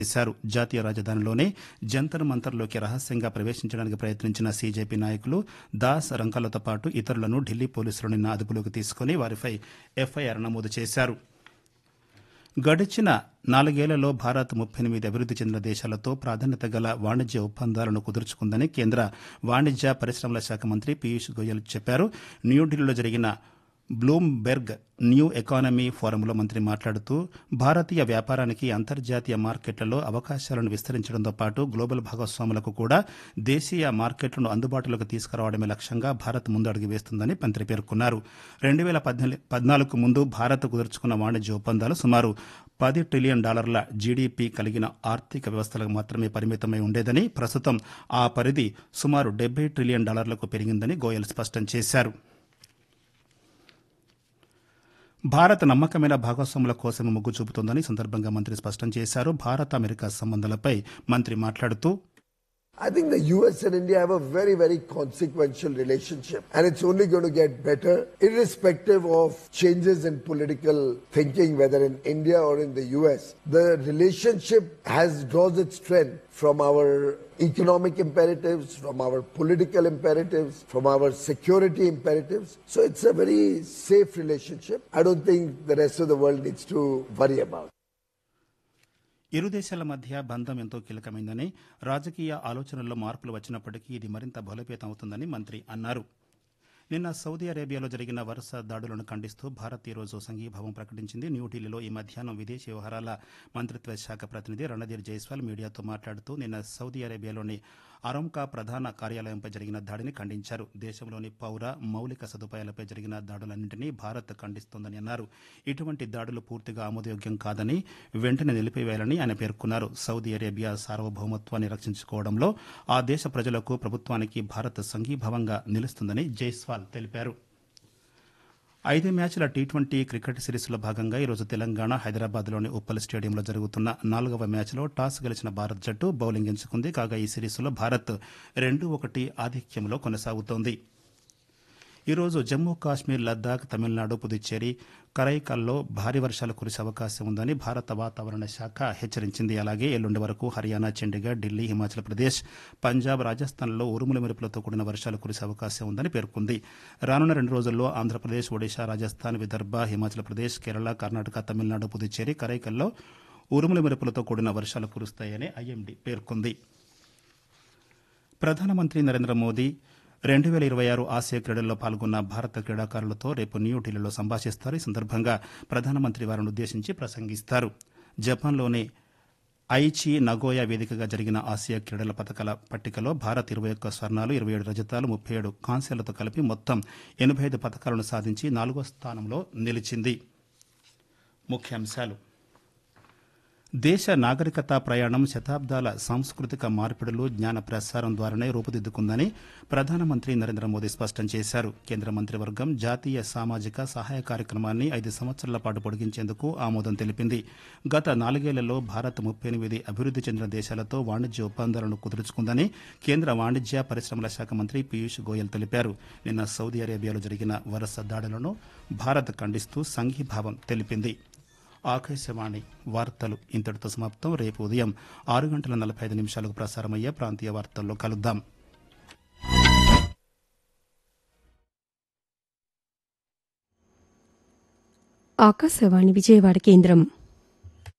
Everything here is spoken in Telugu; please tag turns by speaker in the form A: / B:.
A: చేశారు జాతీయ రాజధానిలోనే జంతర్ మంతర్లోకి రహస్యంగా ప్రవేశించడానికి ప్రయత్నించిన సీజేపీ నాయకులు దాస్ రంకాలతో పాటు ఇతరులను ఢిల్లీ పోలీసులు నిన్న అదుపులోకి తీసుకుని వారిపై ఎఫ్ఐఆర్ నమోదు చేశారు గడిచిన నాలుగేళ్లలో భారత్ ముప్పై ఎనిమిది అభివృద్ది చెందిన దేశాలతో ప్రాధాన్యత గల వాణిజ్య ఒప్పందాలను కుదుర్చుకుందని కేంద్ర వాణిజ్య పరిశ్రమల శాఖ మంత్రి పీయూష్ గోయల్ చెప్పారు న్యూఢిల్లీలో జరిగిన బ్లూంబెర్గ్ న్యూ ఎకానమీ ఫోరంలో మంత్రి మాట్లాడుతూ భారతీయ వ్యాపారానికి అంతర్జాతీయ మార్కెట్లలో అవకాశాలను విస్తరించడంతో పాటు గ్లోబల్ భాగస్వాములకు కూడా దేశీయ మార్కెట్లను అందుబాటులోకి తీసుకురావడమే లక్ష్యంగా భారత్ ముందడుగు వేస్తుందని మంత్రి పేర్కొన్నారు రెండు వేల పద్నాలుగు ముందు భారత్ కుదుర్చుకున్న వాణిజ్య ఒప్పందాలు సుమారు పది ట్రిలియన్ డాలర్ల జీడీపీ కలిగిన ఆర్థిక వ్యవస్థలకు మాత్రమే పరిమితమై ఉండేదని ప్రస్తుతం ఆ పరిధి సుమారు డెబ్బై ట్రిలియన్ డాలర్లకు పెరిగిందని గోయల్ స్పష్టం చేశారు భారత్ నమ్మకమైన భాగస్వాముల కోసమే మొగ్గు చూపుతోందని సందర్భంగా మంత్రి స్పష్టం చేశారు భారత్ అమెరికా సంబంధాలపై మంత్రి మాట్లాడుతూ
B: I think the US and India have a very, very consequential relationship, and it's only going to get better irrespective of changes in political thinking, whether in India or in the US. The relationship has draws its strength from our economic imperatives, from our political imperatives, from our security imperatives. So it's a very safe relationship. I don't think the rest of the world needs to worry about.
A: ఇరు దేశాల మధ్య బంధం ఎంతో కీలకమైందని రాజకీయ ఆలోచనల్లో మార్పులు వచ్చినప్పటికీ ఇది మరింత బలోపేతం అవుతుందని మంత్రి అన్నారు నిన్న సౌదీ అరేబియాలో జరిగిన వరుస దాడులను ఖండిస్తూ భారత్ ఈరోజు సంఘీభావం ప్రకటించింది న్యూఢిల్లీలో ఈ మధ్యాహ్నం విదేశీ వ్యవహారాల మంత్రిత్వ శాఖ ప్రతినిధి రణధీర్ జైస్వాల్ మీడియాతో మాట్లాడుతూ నిన్న సౌదీ అరేబియాలోని అరంకా ప్రధాన కార్యాలయంపై జరిగిన దాడిని ఖండించారు దేశంలోని పౌర మౌలిక సదుపాయాలపై జరిగిన దాడులన్నింటినీ భారత్ ఖండిస్తోందని అన్నారు ఇటువంటి దాడులు పూర్తిగా ఆమోదయోగ్యం కాదని వెంటనే నిలిపివేయాలని ఆయన పేర్కొన్నారు సౌదీ అరేబియా సార్వభౌమత్వాన్ని రక్షించుకోవడంలో ఆ దేశ ప్రజలకు ప్రభుత్వానికి భారత్ సంఘీభావంగా నిలుస్తుందని జైస్వాల్ తెలిపారు ఐదు మ్యాచ్ల టీ ట్వంటీ క్రికెట్ సిరీస్లో భాగంగా ఈరోజు తెలంగాణ హైదరాబాద్లోని ఉప్పల్ స్టేడియంలో జరుగుతున్న నాలుగవ మ్యాచ్లో టాస్ గెలిచిన భారత్ జట్టు బౌలింగ్ ఎంచుకుంది కాగా ఈ సిరీస్లో భారత్ రెండు ఒకటి ఆధిక్యంలో కొనసాగుతోంది ఈరోజు జమ్మూ కాశ్మీర్ లద్దాఖ్ తమిళనాడు పుదుచ్చేరి కరైకల్లో భారీ వర్షాలు కురిసే అవకాశం ఉందని భారత వాతావరణ శాఖ హెచ్చరించింది అలాగే ఎల్లుండి వరకు హర్యానా చండీగఢ్ ఢిల్లీ హిమాచల్ ప్రదేశ్ పంజాబ్ రాజస్థాన్లో ఉరుముల మెరుపులతో కూడిన వర్షాలు కురిసే అవకాశం ఉందని పేర్కొంది రానున్న రెండు రోజుల్లో ఆంధ్రప్రదేశ్ ఒడిశా రాజస్థాన్ విదర్భ హిమాచల్ ప్రదేశ్ కేరళ కర్ణాటక తమిళనాడు పుదుచ్చేరి కరైకల్లో ఉరుముల మెరుపులతో కూడిన వర్షాలు కురుస్తాయని ఐఎండీ పేర్కొంది ప్రధానమంత్రి నరేంద్ర మోదీ రెండు వేల ఇరవై ఆరు ఆసియా క్రీడల్లో పాల్గొన్న భారత క్రీడాకారులతో రేపు న్యూఢిల్లీలో సంభాషిస్తారు ఈ సందర్భంగా ప్రధానమంత్రి వారిని ఉద్దేశించి ప్రసంగిస్తారు జపాన్లోని ఐచి నగోయా వేదికగా జరిగిన ఆసియా క్రీడల పథకాల పట్టికలో భారత్ ఇరవై ఒక్క స్వర్ణాలు ఇరవై ఏడు రజతాలు ముప్పై ఏడు కాంస్యాలతో కలిపి మొత్తం ఎనభై ఐదు పథకాలను సాధించి నాలుగో స్థానంలో నిలిచింది ముఖ్యాంశాలు దేశ నాగరికత ప్రయాణం శతాబ్దాల సాంస్కృతిక మార్పిడులు జ్ఞాన ప్రసారం ద్వారానే రూపుదిద్దుకుందని ప్రధానమంత్రి నరేంద్ర మోదీ స్పష్టం చేశారు కేంద్ర మంత్రివర్గం జాతీయ సామాజిక సహాయ కార్యక్రమాన్ని ఐదు సంవత్సరాల పాటు పొడిగించేందుకు ఆమోదం తెలిపింది గత నాలుగేళ్లలో భారత్ ముప్పై ఎనిమిది అభివృద్ది చెందిన దేశాలతో వాణిజ్య ఒప్పందాలను కుదుర్చుకుందని కేంద్ర వాణిజ్య పరిశ్రమల శాఖ మంత్రి పీయూష్ గోయల్ తెలిపారు నిన్న సౌదీ అరేబియాలో జరిగిన వరుస దాడులను భారత్ ఖండిస్తూ సంఘీభావం తెలిపింది ఆకాశవాణి వార్తలు ఇంతటితో సమాప్తం రేపు ఉదయం ఆరు గంటల నలభై ఐదు నిమిషాలకు ప్రసారమయ్యే ప్రాంతీయ వార్తల్లో కలుద్దాం
C: ఆకాశవాణి విజయవాడ కేంద్రం